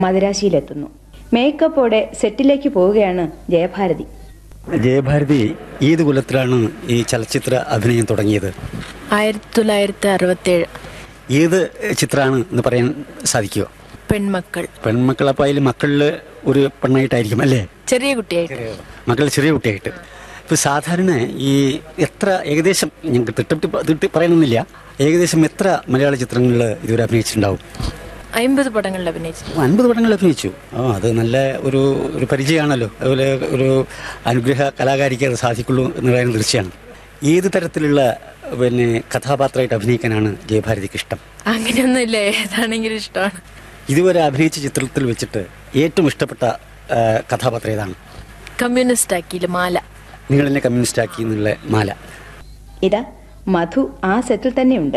മദിരാശിയിലെത്തുന്നു മേക്കപ്പോടെ സെറ്റിലേക്ക് പോവുകയാണ് ജയഭാരതി ജയഭാരതി ഏത് കുലത്തിലാണ് ഈ ചലച്ചിത്ര അഭിനയം തുടങ്ങിയത് ആയിരത്തി തൊള്ളായിരത്തി അറുപത്തേഴ് ഏത് ചിത്രമാണ് എന്ന് പറയാൻ സാധിക്കുമോ പെൺമക്കൾ പെൺമക്കൾ അപ്പോൾ അതിൽ മക്കളിൽ ഒരു പെണ്ണായിട്ടായിരിക്കും അല്ലേ ചെറിയ കുട്ടിയായിട്ട് മക്കൾ ചെറിയ കുട്ടിയായിട്ട് ഇപ്പോൾ സാധാരണ ഈ എത്ര ഏകദേശം ഞങ്ങൾക്ക് തിട്ടത്തി തിട്ടി പറയണമെന്നില്ല ഏകദേശം എത്ര മലയാള ചിത്രങ്ങളിൽ ഇതുവരെ അഭിനയിച്ചിട്ടുണ്ടാവും അമ്പത് പടങ്ങളിൽ അഭിനയിച്ചു അൻപത് പടങ്ങൾ അഭിനയിച്ചു ആ അത് നല്ല ഒരു ഒരു പരിചയമാണല്ലോ അതുപോലെ ഒരു അനുഗ്രഹ കലാകാരിക്ക് അത് സാധിക്കുള്ളൂ എന്ന കാര്യം തീർച്ചയാണ് ഏത് തരത്തിലുള്ള പിന്നെ കഥാപാത്രമായിട്ട് അഭിനയിക്കാനാണ് ജയഭാരതിക്ക് ഇഷ്ടം അങ്ങനെയൊന്നുമില്ല ഏതാണെങ്കിലും ഇഷ്ടമാണ് ഇതുവരെ അഭിനയിച്ച ചിത്രത്തിൽ വെച്ചിട്ട് ഏറ്റവും ഇഷ്ടപ്പെട്ട ആ, കഥാപാത്രം ഏതാണ് കമ്മ്യൂണിസ്റ്റ് ആക്കിയില്ല മാല നിങ്ങൾ എന്നെ കമ്മ്യൂണിസ്റ്റ് ആക്കി എന്നുള്ള മാല ഇതാ മധു ആ സെറ്റിൽ തന്നെയുണ്ട്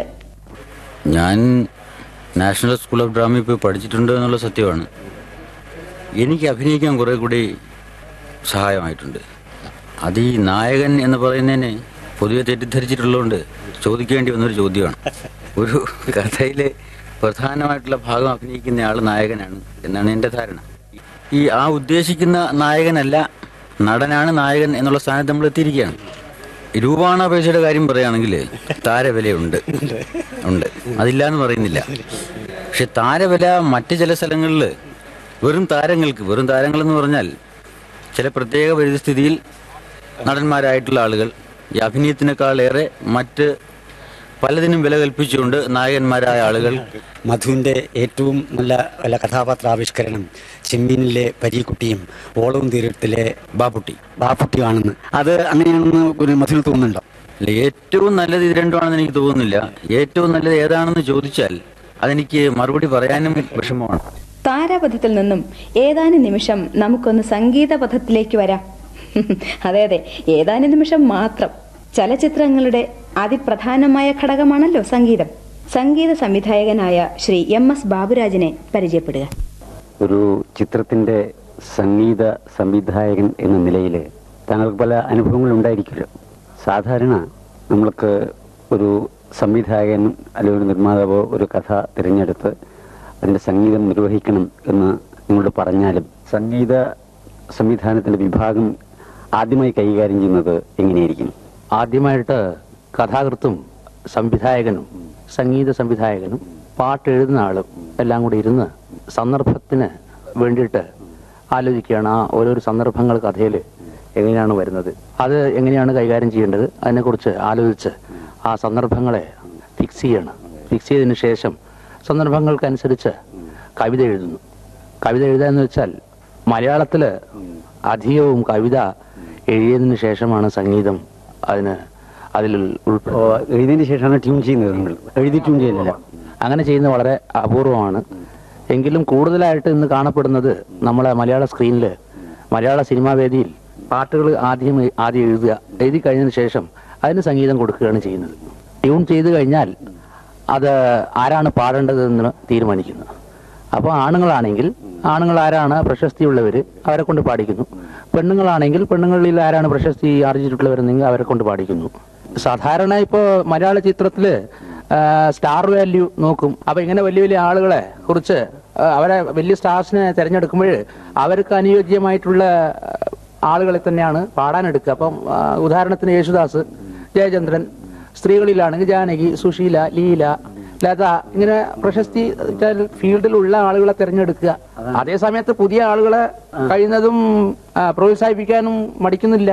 ഞാൻ നാഷണൽ സ്കൂൾ ഓഫ് ഡ്രാമയിൽ പോയി പഠിച്ചിട്ടുണ്ട് എന്നുള്ള സത്യമാണ് എനിക്ക് അഭിനയിക്കാൻ കുറെ കൂടി സഹായമായിട്ടുണ്ട് അത് ഈ നായകൻ എന്ന് പറയുന്നതിനെ പൊതുവെ തെറ്റിദ്ധരിച്ചിട്ടുള്ളതുകൊണ്ട് ചോദിക്കേണ്ടി വന്നൊരു ചോദ്യമാണ് ഒരു കഥയിലെ പ്രധാനമായിട്ടുള്ള ഭാഗം അഭിനയിക്കുന്ന ആൾ നായകനാണ് എന്നാണ് എൻ്റെ ധാരണ ഈ ആ ഉദ്ദേശിക്കുന്ന നായകനല്ല നടനാണ് നായകൻ എന്നുള്ള സ്ഥാനത്ത് നമ്മൾ എത്തിയിരിക്കുകയാണ് രൂപാണ പൈസയുടെ കാര്യം പറയുകയാണെങ്കിൽ താരവിലയുണ്ട് ഉണ്ട് അതില്ല എന്ന് പറയുന്നില്ല പക്ഷെ താരവില മറ്റ് ചില സ്ഥലങ്ങളിൽ വെറും താരങ്ങൾക്ക് വെറും താരങ്ങൾ എന്ന് പറഞ്ഞാൽ ചില പ്രത്യേക പരിസ്ഥിതിയിൽ നടന്മാരായിട്ടുള്ള ആളുകൾ ഈ അഭിനയത്തിനേക്കാളേറെ മറ്റ് പലതിനും വില കൽപ്പിച്ചുകൊണ്ട് നായകന്മാരായ ആളുകൾ മധുവിൻ്റെ ഏറ്റവും നല്ല നല്ല കഥാപാത്രാവിഷ്കരണം ചെമ്മീനിലെ പരീക്കുട്ടിയും ഓളവും തീരത്തിലെ ബാപ്പുട്ടി ബാപ്പുട്ടിയാണെന്ന് അത് അങ്ങനെയാണെന്ന് ഒരു മധുവിന് തോന്നുന്നുണ്ടോ അല്ല, ഏറ്റവും നല്ലത് ഇത് രണ്ടുമാണെന്ന് എനിക്ക് തോന്നുന്നില്ല ഏറ്റവും നല്ലത് ഏതാണെന്ന് ചോദിച്ചാൽ അതെനിക്ക് മറുപടി പറയാനും വിഷമമാണ് താരാപഥത്തിൽ നിന്നും ഏതാനും നിമിഷം നമുക്കൊന്ന് സംഗീത പഥത്തിലേക്ക് വരാം അതെ അതെ ഏതാനും നിമിഷം മാത്രം ചലച്ചിത്രങ്ങളുടെ അതിപ്രധാനമായ ഘടകമാണല്ലോ സംഗീതം സംഗീത സംവിധായകനായ ശ്രീ എം എസ് ബാബുരാജിനെ പരിചയപ്പെടുക ഒരു ചിത്രത്തിൻ്റെ സംഗീത സംവിധായകൻ എന്ന നിലയിൽ താങ്കൾക്ക് പല അനുഭവങ്ങളും ഉണ്ടായിരിക്കുമല്ലോ സാധാരണ നമ്മൾക്ക് ഒരു സംവിധായകൻ അല്ലെങ്കിൽ ഒരു നിർമ്മാതാവോ ഒരു കഥ തിരഞ്ഞെടുത്ത് അതിൻ്റെ സംഗീതം നിർവഹിക്കണം എന്ന് നിങ്ങളോട് പറഞ്ഞാലും സംഗീത സംവിധാനത്തിൻ്റെ വിഭാഗം ആദ്യമായി കൈകാര്യം ചെയ്യുന്നത് എങ്ങനെയായിരിക്കും ആദ്യമായിട്ട് കഥാകൃത്തും സംവിധായകനും സംഗീത സംവിധായകനും പാട്ട് എഴുതുന്ന ആളും എല്ലാം കൂടി ഇരുന്ന് സന്ദർഭത്തിന് വേണ്ടിയിട്ട് ആലോചിക്കുകയാണ് ആ ഓരോരോ സന്ദർഭങ്ങൾ കഥയിൽ എങ്ങനെയാണ് വരുന്നത് അത് എങ്ങനെയാണ് കൈകാര്യം ചെയ്യേണ്ടത് അതിനെക്കുറിച്ച് ആലോചിച്ച് ആ സന്ദർഭങ്ങളെ ഫിക്സ് ചെയ്യണം ഫിക്സ് ചെയ്തതിന് ശേഷം സന്ദർഭങ്ങൾക്കനുസരിച്ച് കവിത എഴുതുന്നു കവിത എഴുതുക എന്ന് വെച്ചാൽ മലയാളത്തിൽ അധികവും കവിത എഴുതിയതിന് ശേഷമാണ് സംഗീതം അതിന് അതിൽ ഉൾപ്പെ ഓ, എഴുതിയതിന് ശേഷമാണ് ട്യൂൺ ചെയ്യുന്നത് നിങ്ങൾ എഴുതി ട്യൂൺ ചെയ്യുന്നില്ല അങ്ങനെ ചെയ്യുന്നത് വളരെ അപൂർവമാണ് എങ്കിലും കൂടുതലായിട്ട് ഇന്ന് കാണപ്പെടുന്നത് നമ്മളെ മലയാള സ്ക്രീനിൽ മലയാള സിനിമാ വേദിയിൽ പാട്ടുകൾ ആദ്യം എ- ആദ്യം എഴുതുക എഴുതി കഴിഞ്ഞതിന് ശേഷം അതിന് സംഗീതം കൊടുക്കുകയാണ് ചെയ്യുന്നത് ട്യൂൺ ചെയ്ത് കഴിഞ്ഞാൽ അത് ആരാണ് പാടേണ്ടതെന്ന് തീരുമാനിക്കുന്നത് അപ്പോൾ ആണുങ്ങളാണെങ്കിൽ ആണുങ്ങൾ ആരാണ് പ്രശസ്തിയുള്ളവർ അവരെ കൊണ്ട് പാടിക്കുന്നു പെണ്ണുങ്ങളാണെങ്കിൽ പെണ്ണുങ്ങളിൽ ആരാണ് പ്രശസ്തി ആർജിച്ചിട്ടുള്ളവരെന്നെങ്കിൽ അവരെ കൊണ്ട് പാടിക്കുന്നു സാധാരണ ഇപ്പോൾ മലയാള ചിത്രത്തിൽ സ്റ്റാർ വാല്യൂ നോക്കും അപ്പൊ ഇങ്ങനെ വലിയ വലിയ ആളുകളെ കുറിച്ച് ആ, അവരെ വലിയ സ്റ്റാർസിനെ തിരഞ്ഞെടുക്കുമ്പോൾ അവർക്ക് അനുയോജ്യമായിട്ടുള്ള ആ, ആളുകളെ തന്നെയാണ് പാടാനെടുക്കുക അപ്പം ആ, ഉദാഹരണത്തിന് യേശുദാസ് ജയചന്ദ്രൻ സ്ത്രീകളിലാണെങ്കിൽ ജാനകി സുശീല ലീല ലത ഇങ്ങനെ പ്രശസ്തി ഫീൽഡിലുള്ള ആളുകളെ തിരഞ്ഞെടുക്കുക അതേ സമയത്ത് പുതിയ ആളുകളെ കഴിയുന്നതും ആ, പ്രോത്സാഹിപ്പിക്കാനും മടിക്കുന്നില്ല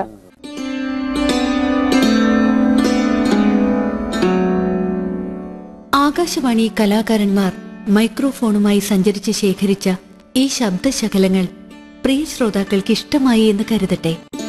ആകാശവാണി കലാകാരന്മാർ മൈക്രോഫോണുമായി സഞ്ചരിച്ച് ശേഖരിച്ച ഈ ശബ്ദശകലങ്ങൾ പ്രിയ ശ്രോതാക്കൾക്ക് ഇഷ്ടമായി എന്ന് കരുതട്ടെ